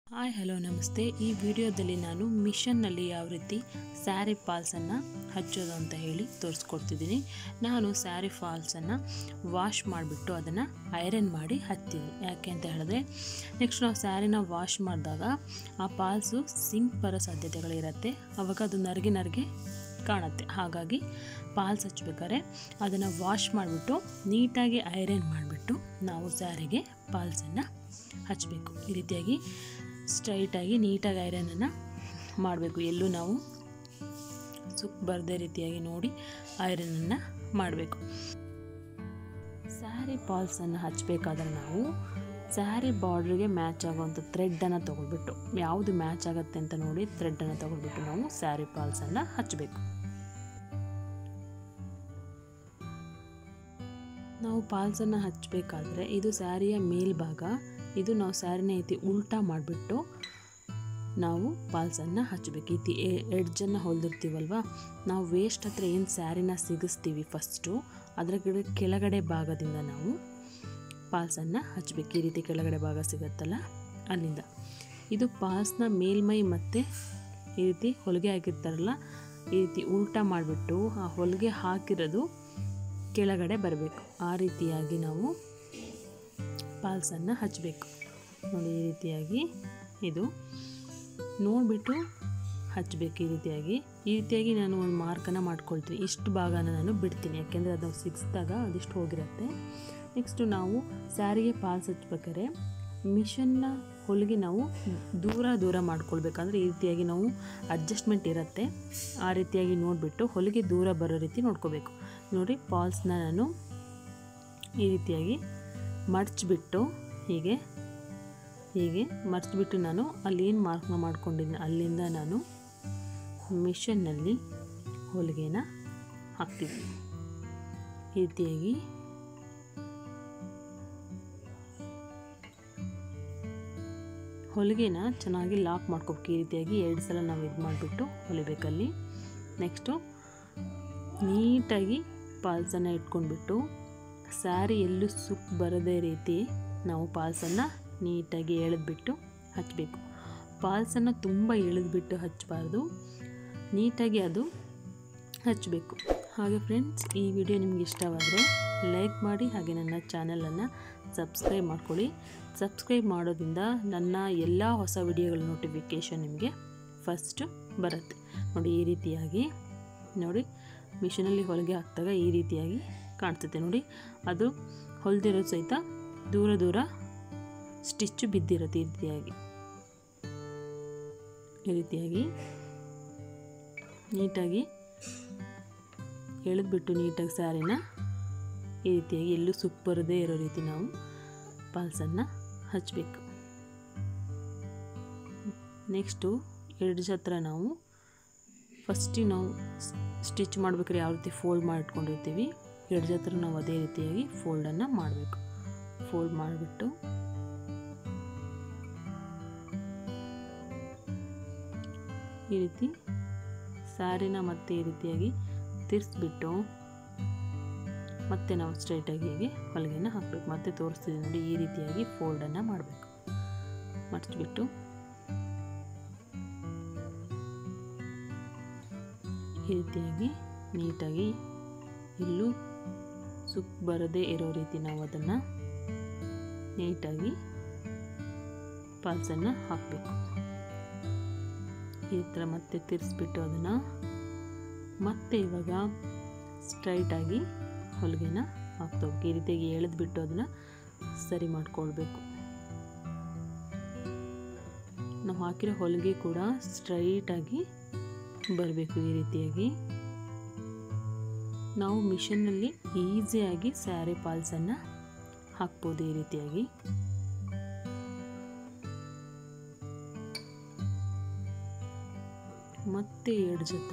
hi hello ನಮಸ್ತೆ ಈ ವಿಡಿಯೋದಲ್ಲಿ ನಾನು ಮಿಷನ್ನಲ್ಲಿ ಯಾವ ರೀತಿ ಸ್ಯಾರಿ ಫಾಲ್ಸನ್ನು ಹಚ್ಚೋದು ಅಂತ ಹೇಳಿ ತೋರಿಸ್ಕೊಡ್ತಿದ್ದೀನಿ ನಾನು ಸ್ಯಾರಿ ಫಾಲ್ಸನ್ನು ವಾಶ್ ಮಾಡಿಬಿಟ್ಟು ಅದನ್ನು ಐರನ್ ಮಾಡಿ ಹಚ್ತೀನಿ ಯಾಕೆ ಅಂತ ಹೇಳಿದ್ರೆ ನೆಕ್ಸ್ಟ್ ನಾವು ಸ್ಯಾರಿನ ವಾಶ್ ಮಾಡಿದಾಗ ಆ ಫಾಲ್ಸು ಸಿಂಕ್ ಬರೋ ಸಾಧ್ಯತೆಗಳಿರುತ್ತೆ ಅವಾಗ ಅದು ನರ್ಗೆ ನರ್ಗೆ ಕಾಣುತ್ತೆ ಹಾಗಾಗಿ ಪಾಲ್ಸ್ ಹಚ್ಬೇಕಾದ್ರೆ ಅದನ್ನು ವಾಶ್ ಮಾಡಿಬಿಟ್ಟು ನೀಟಾಗಿ ಐರನ್ ಮಾಡಿಬಿಟ್ಟು ನಾವು ಸ್ಯಾರಿಗೆ ಪಾಲ್ಸನ್ನು ಹಚ್ಚಬೇಕು ಈ ರೀತಿಯಾಗಿ ಸ್ಟ್ರೈಟಾಗಿ ನೀಟಾಗಿ ಐರನನ್ನು ಮಾಡಬೇಕು ಎಲ್ಲೂ ನಾವು ಸುಕ್ ಬರದೇ ರೀತಿಯಾಗಿ ನೋಡಿ ಐರನನ್ನು ಮಾಡಬೇಕು ಸ್ಯಾರಿ ಪಾಲ್ಸನ್ನು ಹಚ್ಚಬೇಕಾದ್ರೆ ನಾವು ಸ್ಯಾರಿ ಬಾರ್ಡ್ರಿಗೆ ಮ್ಯಾಚ್ ಆಗುವಂಥ ಥ್ರೆಡ್ಡನ್ನು ತೊಗೊಳ್ಬಿಟ್ಟು ಯಾವುದು ಮ್ಯಾಚ್ ಆಗುತ್ತೆ ಅಂತ ನೋಡಿ ಥ್ರೆಡ್ಡನ್ನು ತೊಗೊಳ್ಬಿಟ್ಟು ನಾವು ಸ್ಯಾರಿ ಪಾಲ್ಸನ್ನು ಹಚ್ಚಬೇಕು ನಾವು ಪಾಲ್ಸನ್ನು ಹಚ್ಚಬೇಕಾದ್ರೆ ಇದು ಸ್ಯಾರಿಯ ಮೇಲ್ಭಾಗ ಇದು ನಾವು ಸ್ಯಾರಿನ ಐತಿ ಉಲ್ಟಾ ಮಾಡಿಬಿಟ್ಟು ನಾವು ಪಾಲ್ಸನ್ನು ಹಚ್ಚಬೇಕು ಇತಿ ಎಡ್ಜನ್ನು ಹೊಲ್ದಿರ್ತೀವಲ್ವ ನಾವು ವೇಸ್ಟ್ ಹತ್ರ ಏನು ಸ್ಯಾರಿನ ಸಿಗಿಸ್ತೀವಿ ಫಸ್ಟು ಅದರ ಕಡೆ ಕೆಳಗಡೆ ಭಾಗದಿಂದ ನಾವು ಪಾಲ್ಸನ್ನು ಹಚ್ಚಬೇಕು ಈ ರೀತಿ ಕೆಳಗಡೆ ಭಾಗ ಸಿಗುತ್ತಲ್ಲ ಅಲ್ಲಿಂದ ಇದು ಪಾಲ್ಸ್ನ ಮೇಲ್ಮೈ ಮತ್ತು ಈ ರೀತಿ ಹೊಲಿಗೆ ಹಾಕಿರ್ತಾರಲ್ಲ ಈ ರೀತಿ ಉಲ್ಟಾ ಮಾಡಿಬಿಟ್ಟು ಆ ಹೊಲಿಗೆ ಹಾಕಿರೋದು ಕೆಳಗಡೆ ಬರಬೇಕು ಆ ರೀತಿಯಾಗಿ ನಾವು ಪಾಲ್ಸನ್ನು ಹಚ್ಚಬೇಕು ನೋಡಿ ಈ ರೀತಿಯಾಗಿ ಇದು ನೋಡಿಬಿಟ್ಟು ಹಚ್ಚಬೇಕು ಈ ರೀತಿಯಾಗಿ ಈ ರೀತಿಯಾಗಿ ನಾನು ಒಂದು ಮಾರ್ಕನ್ನು ಮಾಡ್ಕೊಳ್ತೀನಿ ಇಷ್ಟು ಭಾಗನ ನಾನು ಬಿಡ್ತೀನಿ ಯಾಕೆಂದರೆ ಅದು ಸಿಗಿಸಿದಾಗ ಅದಿಷ್ಟು ಹೋಗಿರುತ್ತೆ ನೆಕ್ಸ್ಟು ನಾವು ಸ್ಯಾರಿಗೆ ಪಾಲ್ಸ್ ಹಚ್ಬೇಕಾದ್ರೆ ಮಿಷನ್ನ ಹೊಲಿಗೆ ನಾವು ದೂರ ದೂರ ಮಾಡ್ಕೊಳ್ಬೇಕಂದ್ರೆ ಈ ರೀತಿಯಾಗಿ ನಾವು ಅಡ್ಜಸ್ಟ್ಮೆಂಟ್ ಇರುತ್ತೆ ಆ ರೀತಿಯಾಗಿ ನೋಡಿಬಿಟ್ಟು ಹೊಲಿಗೆ ದೂರ ಬರೋ ರೀತಿ ನೋಡ್ಕೋಬೇಕು ನೋಡಿ ಪಾಲ್ಸ್ನ ನಾನು ಈ ರೀತಿಯಾಗಿ ಮಡಚಿಬಿಟ್ಟು ಹೀಗೆ ಹೀಗೆ ಮರ್ಚಿಬಿಟ್ಟು ನಾನು ಅಲ್ಲಿ ಏನು ಮಾರ್ಕ್ನ ಮಾಡ್ಕೊಂಡಿದ್ದೀನಿ ಅಲ್ಲಿಂದ ನಾನು ಮಿಷನ್ನಲ್ಲಿ ಹೊಲಿಗೆನ ಹಾಕ್ತೀನಿ ಈ ರೀತಿಯಾಗಿ ಹೊಲಿಗೆನ ಚೆನ್ನಾಗಿ ಲಾಕ್ ಮಾಡ್ಕೋಬೇಕು ಈ ರೀತಿಯಾಗಿ ಎರಡು ಸಲ ನಾವು ಇದು ಮಾಡಿಬಿಟ್ಟು ಹೊಲಿಬೇಕಲ್ಲಿ ನೆಕ್ಸ್ಟು ನೀಟಾಗಿ ಪಾಲ್ಸನ್ನು ಇಟ್ಕೊಂಡ್ಬಿಟ್ಟು ಸ್ಯಾರಿ ಎಲ್ಲೂ ಸುಕ್ ಬರದೇ ರೀತಿ ನಾವು ಪಾಲ್ಸನ್ನು ನೀಟಾಗಿ ಎಳೆದ್ಬಿಟ್ಟು ಹಚ್ಚಬೇಕು ಪಾಲ್ಸನ್ನು ತುಂಬ ಎಳೆದ್ಬಿಟ್ಟು ಹಚ್ಚಬಾರ್ದು ನೀಟಾಗಿ ಅದು ಹಚ್ಚಬೇಕು ಹಾಗೆ ಫ್ರೆಂಡ್ಸ್ ಈ ವಿಡಿಯೋ ನಿಮ್ಗೆ ಇಷ್ಟವಾದರೆ ಲೈಕ್ ಮಾಡಿ ಹಾಗೆ ನನ್ನ ಚಾನಲನ್ನು ಸಬ್ಸ್ಕ್ರೈಬ್ ಮಾಡ್ಕೊಳ್ಳಿ ಸಬ್ಸ್ಕ್ರೈಬ್ ಮಾಡೋದ್ರಿಂದ ನನ್ನ ಎಲ್ಲ ಹೊಸ ವಿಡಿಯೋಗಳ ನೋಟಿಫಿಕೇಷನ್ ನಿಮಗೆ ಫಸ್ಟು ಬರುತ್ತೆ ನೋಡಿ ಈ ರೀತಿಯಾಗಿ ನೋಡಿ ಮಿಷಿನಲ್ಲಿ ಹೊಲಿಗೆ ಹಾಕಿದಾಗ ಈ ರೀತಿಯಾಗಿ ಕಾಣ್ತೈತೆ ನೋಡಿ ಅದು ಹೊಲಿದಿರೋ ಸಹಿತ ದೂರ ದೂರ ಸ್ಟಿಚ್ಚು ಬಿದ್ದಿರುತ್ತೆ ಈ ರೀತಿಯಾಗಿ ಈ ರೀತಿಯಾಗಿ ನೀಟಾಗಿ ಎಳೆದ್ಬಿಟ್ಟು ನೀಟಾಗಿ ಸ್ಯಾರಿನ ಈ ರೀತಿಯಾಗಿ ಎಲ್ಲೂ ಸುಕ್ ಬರದೇ ಇರೋ ರೀತಿ ನಾವು ಪಾಲ್ಸನ್ನು ಹಚ್ಚಬೇಕು ನೆಕ್ಸ್ಟು ಎರಡು ಹತ್ರ ನಾವು ಫಸ್ಟಿಗೆ ನಾವು ಸ್ಟಿಚ್ ಮಾಡ್ಬೇಕಾದ್ರೆ ಯಾವ ರೀತಿ ಫೋಲ್ಡ್ ಮಾಡಿಟ್ಕೊಂಡಿರ್ತೀವಿ ಎರಡು ಹತ್ರ ನಾವು ಅದೇ ರೀತಿಯಾಗಿ ಫೋಲ್ಡನ್ನು ಮಾಡಬೇಕು ಫೋಲ್ಡ್ ಮಾಡಿಬಿಟ್ಟು ಈ ರೀತಿ ಸ್ಯಾರಿನ ಮತ್ತೆ ಈ ರೀತಿಯಾಗಿ ತಿರ್ಸ್ಬಿಟ್ಟು ಮತ್ತೆ ನಾವು ಸ್ಟ್ರೈಟಾಗಿ ಹೀಗೆ ಹೊಲಿಗೆನ ಹಾಕಬೇಕು ಮತ್ತೆ ತೋರಿಸ್ತಿದ್ದೀನಿ ನೋಡಿ ಈ ರೀತಿಯಾಗಿ ಫೋಲ್ಡನ್ನು ಮಾಡಬೇಕು ಮರ್ಚಿಬಿಟ್ಟು ಈ ರೀತಿಯಾಗಿ ನೀಟಾಗಿ ಇಲ್ಲೂ ಸುಕ್ ಬರದೇ ಇರೋ ರೀತಿ ನಾವು ಅದನ್ನು ನೀಟಾಗಿ ಪಾಲ್ಸನ್ನು ಹಾಕಬೇಕು ಈ ಥರ ಮತ್ತೆ ತಿರ್ಸ್ಬಿಟ್ಟು ಅದನ್ನು ಮತ್ತೆ ಇವಾಗ ಸ್ಟ್ರೈಟಾಗಿ ಹೊಲಿಗೆನ ಹಾಕ್ತೋಗ್ಬೇಕು ಈ ರೀತಿಯಾಗಿ ಎಳೆದ್ಬಿಟ್ಟು ಅದನ್ನು ಸರಿ ಮಾಡ್ಕೊಳ್ಬೇಕು ನಾವು ಹಾಕಿರೋ ಹೊಲಿಗೆ ಕೂಡ ಸ್ಟ್ರೈಟಾಗಿ ಬರಬೇಕು ಈ ರೀತಿಯಾಗಿ ನಾವು ಮಿಷನ್ನಲ್ಲಿ ಈಸಿಯಾಗಿ ಸ್ಯಾರಿ ಪಾಲ್ಸನ್ನು ಹಾಕ್ಬೋದು ಈ ರೀತಿಯಾಗಿ ಮತ್ತೆ ಎರಡು ಹತ್ರ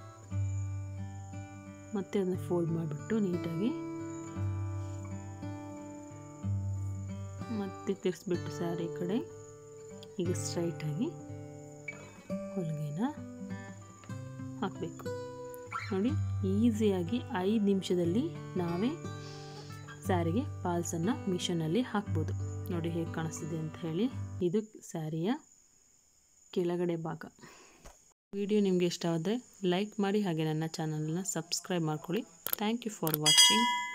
ಮತ್ತೆ ಅದನ್ನ ಫೋಲ್ಡ್ ಮಾಡಿಬಿಟ್ಟು ನೀಟಾಗಿ ಮತ್ತೆ ತಿರ್ಸ್ಬಿಟ್ಟು ಸ್ಯಾರಿ ಕಡೆ ಈಗ ಸ್ಟ್ರೈಟಾಗಿ ಹೊಲಿಗೆನ ಹಾಕಬೇಕು ನೋಡಿ ಈಸಿಯಾಗಿ ಐದು ನಿಮಿಷದಲ್ಲಿ ನಾವೇ ಸ್ಯಾರಿಗೆ ಪಾಲ್ಸನ್ನು ಮಿಷನಲ್ಲಿ ಹಾಕ್ಬೋದು ನೋಡಿ ಹೇಗೆ ಕಾಣಿಸ್ತಿದೆ ಅಂತ ಹೇಳಿ ಇದು ಸ್ಯಾರಿಯ ಕೆಳಗಡೆ ಭಾಗ ವಿಡಿಯೋ ನಿಮಗೆ ಇಷ್ಟ ಆದರೆ ಲೈಕ್ ಮಾಡಿ ಹಾಗೆ ನನ್ನ ಚಾನಲನ್ನು ಸಬ್ಸ್ಕ್ರೈಬ್ ಮಾಡ್ಕೊಳ್ಳಿ ಥ್ಯಾಂಕ್ ಯು ಫಾರ್ ವಾಚಿಂಗ್